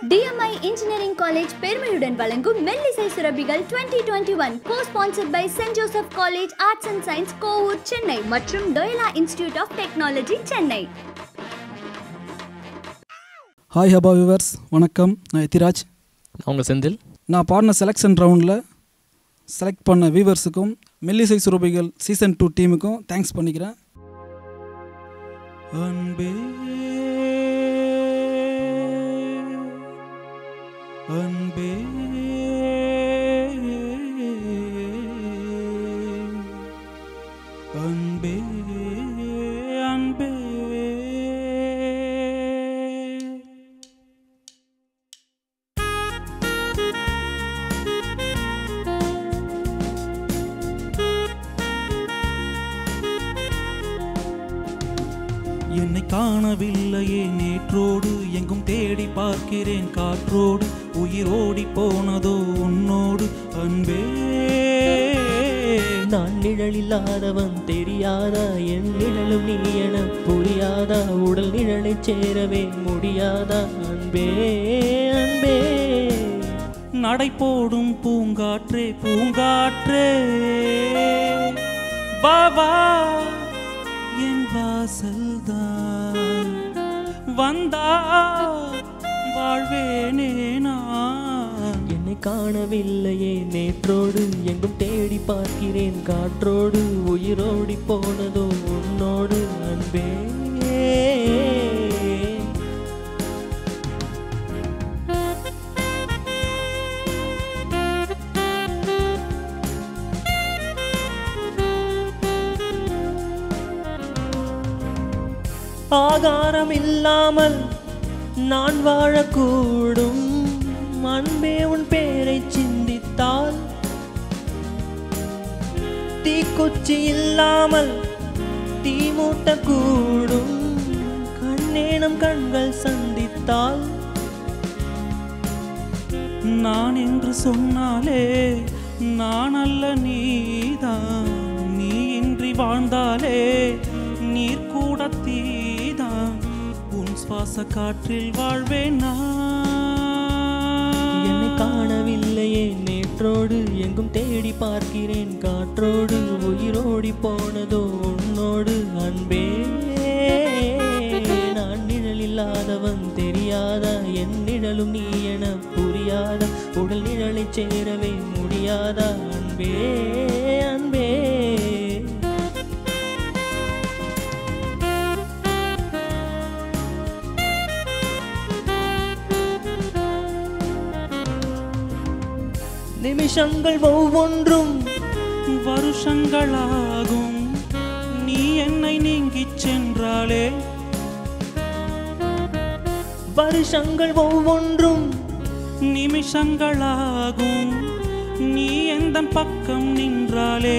TMI engineering college பெருமையுடன் வழங்கும் மெல்லிசை சுரபிகள் 2021 twenty one co sponsored by saint Joseph college arts and science Kovur Chennai மற்றும் Loyola institute of technology Chennai hi ஹபா viewers வணக்கம் நான் எத்திராஜ் நான் உங்கள் செந்தில் நான் பாடின செலெக்ஷன் ரவுண்டில் செலக்ட் பண்ண வியூவர்ஸுக்கும் மெல்லிசை சுரபிகள் சீசன் டூ டீமுக்கும் தேங்க்ஸ் பண்ணிக்கிறேன் அன்பே அன்பே அன்பே அன்பே என்னை காணவில்லையே நேற்றோடு எங்கும் தேடி பார்க்கிறேன் காற்றோடு உயிரோடி போனதோ உன்னோடு அன்பே நான் நிழலில்லாதவன் தெரியாதா என் நிழலும் நீ என புரியாதா உடல் நிழலை சேரவே முடியாதா அன்பே அன்பே நடை போடும் பூங்காற்றே பூங்காற்றே வா வா என் வாசல்தான் வந்தா வாழ்வேனே நான் என்னை காணவில்லையே நேற்றோடு எங்கும் தேடி பார்க்கிறேன் காற்றோடு உயிரோடி போனதோ உன்னோடு அன்பே ஆகாரம் இல்லாமல் நான் வாழக்கூடும் அன்பே உன் பேரை சிந்தித்தால் தீக்குச்சி இல்லாமல் தீ மூட்டக்கூடும் கண்ணேனம் கண்கள் சந்தித்தால் நான் என்று சொன்னாலே நான் அல்ல நீதான் நீ இன்றி வாழ்ந்தாலே நீர் கூட தீதான் உன் சுவாச காற்றில் வாழ்வேன் என்னை நான் காணவில்லையே நேற்றோடு எங்கும் தேடி பார்க்கிறேன் காற்றோடு உயிரோடி போனதோ உன்னோடு அன்பே நான் நிழலில்லாதவன் தெரியாதா என் நிழலும் நீ என புரியாதா உடல் நிழலை சேரவே முடியாதா அன்பே அன்பே நிமிஷங்கள் ஒவ்வொன்றும் வருஷங்களாகும் நீ என்னை நீங்கிச் சென்றாலே வருஷங்கள் ஒவ்வொன்றும் நிமிஷங்களாகும் நீ எந்த பக்கம் நின்றாலே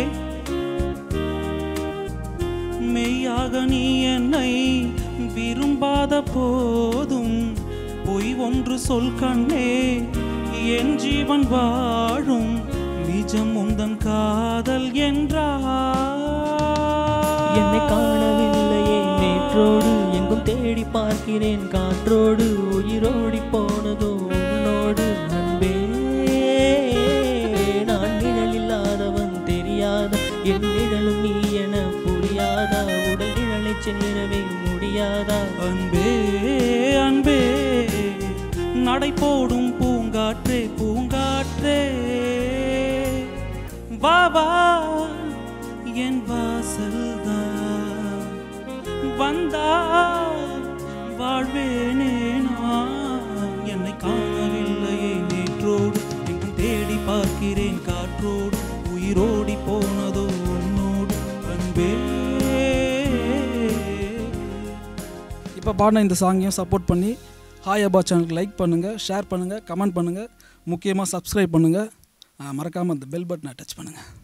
மெய்யாக நீ என்னை விரும்பாத போதும் பொய் ஒன்று சொல் கண்ணே என் ஜீவன் வாழும் நிஜம் உந்தன் காதல் என்றார் என்னை காணவில்லையே நேற்றோடு எங்கும் தேடி பார்க்கிறேன் காற்றோடு உயிரோடி போனதோ உன்னோடு அன்பே நான் நிழலில்லாதவன் தெரியாத என் நிழலும் நீ என புரியாதா உடல் நிழலை சேரவே முடியாதா அன்பே அன்பே நடை போடும் பூங்காற்றே பூங்காற்றே வா வா என் வாசல்தான் வந்தா வாழ்வேனே நான் என்னை காணவில்லையே நேற்றோடு எங்கும் தேடி பார்க்கிறேன் காற்றோடு உயிரோடி போனதோ உன்னோடு அன்பே இப்போ பாடின இந்த சாங்கையும் சப்போர்ட் பண்ணி ஹாய் அபா சேனலுக்கு லைக் பண்ணுங்கள் ஷேர் பண்ணுங்கள் கமெண்ட் பண்ணுங்கள் முக்கியமாக சப்ஸ்கிரைப் பண்ணுங்கள் மறக்காமல் அந்த பெல் பட்டனை டச் பண்ணுங்கள்